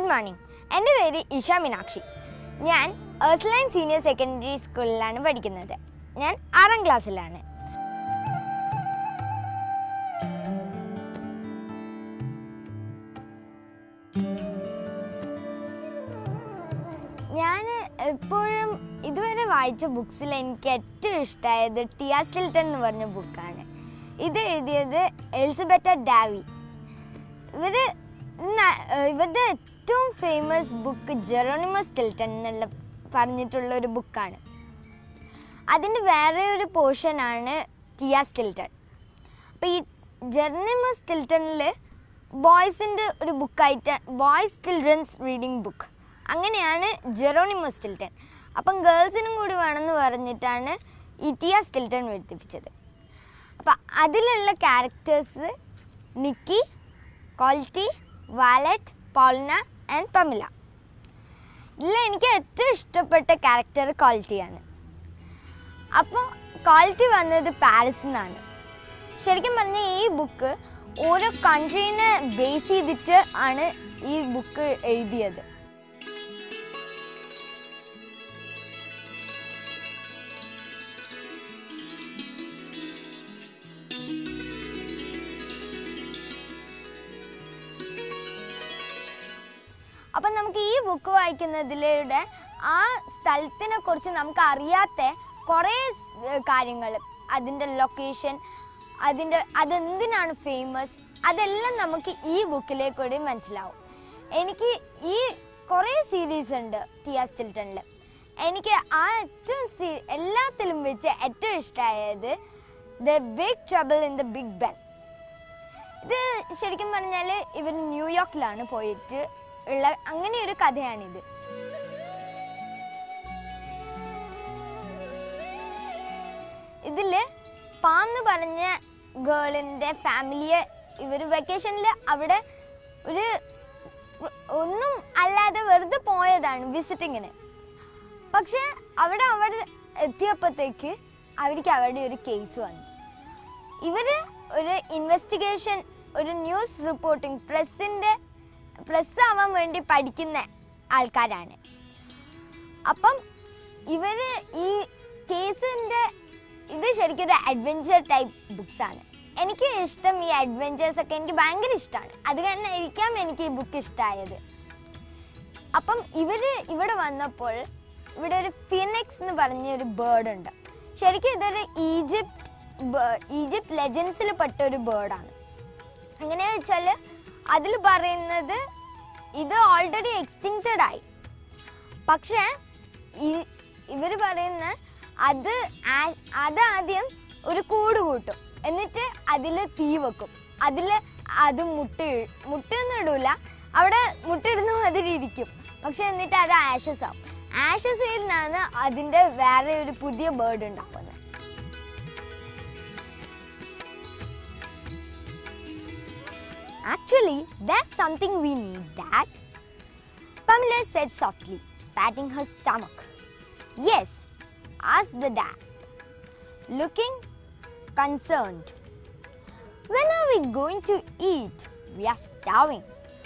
Morning എൻ്റെ പേര് ഇഷ മീനാക്ഷി ഞാൻ ഏഴ്സ്ലൈൻ സീനിയർ സെക്കൻഡറി സ്കൂളിലാണ് പഠിക്കുന്നത് ഞാൻ ആറാം ക്ലാസ്സിലാണ് ഞാൻ എപ്പോഴും ഇതുവരെ വായിച്ച ബുക്സിൽ എനിക്ക് ഏറ്റവും ഇഷ്ടമായത് ടിയ സ്റ്റിൽട്ടൺ എന്ന് പറഞ്ഞ ബുക്കാണ് ഇത് എഴുതിയത് എലിസബറ്റ ഡാവി ഇവര് ന- ഏഹ് ഇവരുടെ ഏറ്റവും ഫേമസ് ബുക്ക് ജെറോണിമസ് സ്റ്റിൽട്ടൺ എന്നുള്ള പറഞ്ഞിട്ടുള്ള ഒരു ബുക്കാണ് അതിൻ്റെ വേറെ ഒരു പോർഷനാണ് ടിയ സ്റ്റിൽട്ടൺ അപ്പോൾ ഈ ജെറോണിമസ് സ്റ്റിൽട്ടണിൽ ബോയ്സിൻ്റെ ഒരു ബുക്കായിട്ട് ബോയ്സ് ചിൽഡ്രൻസ് റീഡിംഗ് ബുക്ക് അങ്ങനെയാണ് ജെറോണിമസ് സ്റ്റിൽട്ടൺ അപ്പം ഗേൾസിനും കൂടി വേണമെന്ന് പറഞ്ഞിട്ടാണ് ഈ ടിയ സ്റ്റിൽട്ടൺ എഴുതിപ്പിച്ചത് അപ്പം അതിലുള്ള ക്യാരക്ടേഴ്സ് നിക്കി ക്വാളിറ്റി വാലറ്റ് പോൾന ആൻഡ് പമില ഇതിൽ എനിക്ക് ഏറ്റവും ഇഷ്ടപ്പെട്ട ക്യാരക്ടർ ക്വാളിറ്റിയാണ് അപ്പോൾ ക്വാളിറ്റി വന്നത് പാരീസിൽ നിന്നാണ് ശരിക്കും പറഞ്ഞാൽ ഈ ബുക്ക് ഓരോ കൺട്രീനെ ബേസ് ചെയ്തിട്ട് ആണ് ഈ ബുക്ക് എഴുതിയത് അപ്പം നമുക്ക് ഈ ബുക്ക് വായിക്കുന്നതിലൂടെ ആ സ്ഥലത്തിനെ കുറിച്ച് നമുക്ക് അറിയാത്ത കുറേ കാര്യങ്ങൾ അതിൻ്റെ ലൊക്കേഷൻ അതിൻ്റെ അതെന്തിനാണ് ഫേമസ് അതെല്ലാം നമുക്ക് ഈ ബുക്കിലെ കൂടി മനസ്സിലാവും എനിക്ക് ഈ കുറേ സീരീസ് ഉണ്ട് ടിയ സ്റ്റിൽട്ടണിൽ എനിക്ക് ആ ഏറ്റവും സീ- എല്ലാത്തിലും വെച്ച് ഏറ്റവും ഇഷ്ടമായത് the big trouble in the Big Ben ഇത് ശരിക്കും പറഞ്ഞാൽ ഇവർ ന്യൂയോർക്കിലാണ് പോയിട്ട് ഉള്ള അങ്ങനെ ഒരു കഥയാണിത് ഇതില് പാം എന്ന് പറഞ്ഞ ഗേളിന്റെ ഫാമിലിയെ ഇവർ വെക്കേഷനിൽ അവിടെ ഒരു ഒന്നും അല്ലാതെ വെറുതെ പോയതാണ് വിസിറ്റിങ്ങിന് പക്ഷെ അവിടെ അവിടെ എത്തിയപ്പോഴത്തേക്ക് അവർക്ക് അവിടെ ഒരു കേസ് വന്നു ഇവര് ഒരു ഇൻവെസ്റ്റിഗേഷൻ ഒരു ന്യൂസ് റിപ്പോർട്ടിംഗ് പ്രസിന്റെ പ്രസ് ആവാൻ വേണ്ടി പഠിക്കുന്ന ആൾക്കാരാണ് അപ്പം ഇവര് ഈ കേസിന്റെ ഇത് ശരിക്കും ഒരു അഡ്വഞ്ചർ ടൈപ്പ് ബുക്സ് ആണ് എനിക്ക് ഇഷ്ടം ഈ അഡ്വഞ്ചേഴ്സ് ഒക്കെ എനിക്ക് ഭയങ്കര ഇഷ്ടമാണ് അത് കാരണം ആയിരിക്കാം എനിക്ക് ഈ ബുക്ക് ഇഷ്ടമായത് അപ്പം ഇവര് ഇവിടെ വന്നപ്പോൾ ഇവിടെ ഒരു ഫിനിക്സ് എന്ന് പറഞ്ഞ ഒരു ബേർഡ് ഉണ്ട് ശരിക്കും ഇതൊരു ഈജിപ്റ്റ് ബേ- ഈജിപ്റ്റ് ലെജൻസിൽ പെട്ട ഒരു ബേർഡാണ് എങ്ങനെയാ വെച്ചാൽ അതിൽ പറയുന്നത് ഇത് ഓൾറെഡി എക്സ്റ്റിങ്ക്റ്റഡ് ആയി പക്ഷേ ഇവർ പറയുന്ന അത് ആ- അതാദ്യം ഒരു കൂട് കൂട്ടും എന്നിട്ട് അതിൽ തീ വെക്കും അതിൽ അത് മുട്ട ഇ- മുട്ടയൊന്നും ഇടൂല അവിടെ മുട്ടയിടുന്ന മാതിരി ഇരിക്കും പക്ഷെ എന്നിട്ട് അത് ആഷസ് ആവും ആഷസിൽ നിന്നാണ് അതിൻ്റെ വേറെ ഒരു പുതിയ ബേർഡ് ഉണ്ടാക്കുന്നത് Actually, there's something we need, Dad. Pamela said softly, patting her stomach. Yes, asked the dad, looking concerned. When are we going to eat? We are starving.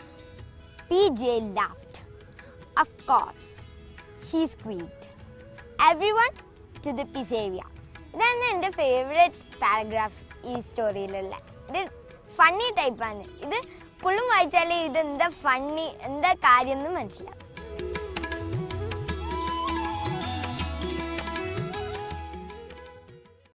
PJ laughed. Of course, he squeaked. Everyone to the pizzeria. ഇതാണ് എൻ്റെ favourite paragraph ഈ സ്റ്റോറിയിലുള്ള ഇത് funny ടൈപ്പാണ് ഇത് ഫുള്ളും വായിച്ചാലേ ഇത് എന്താ funny എന്താ കാര്യം എന്ന് മനസ്സിലാവും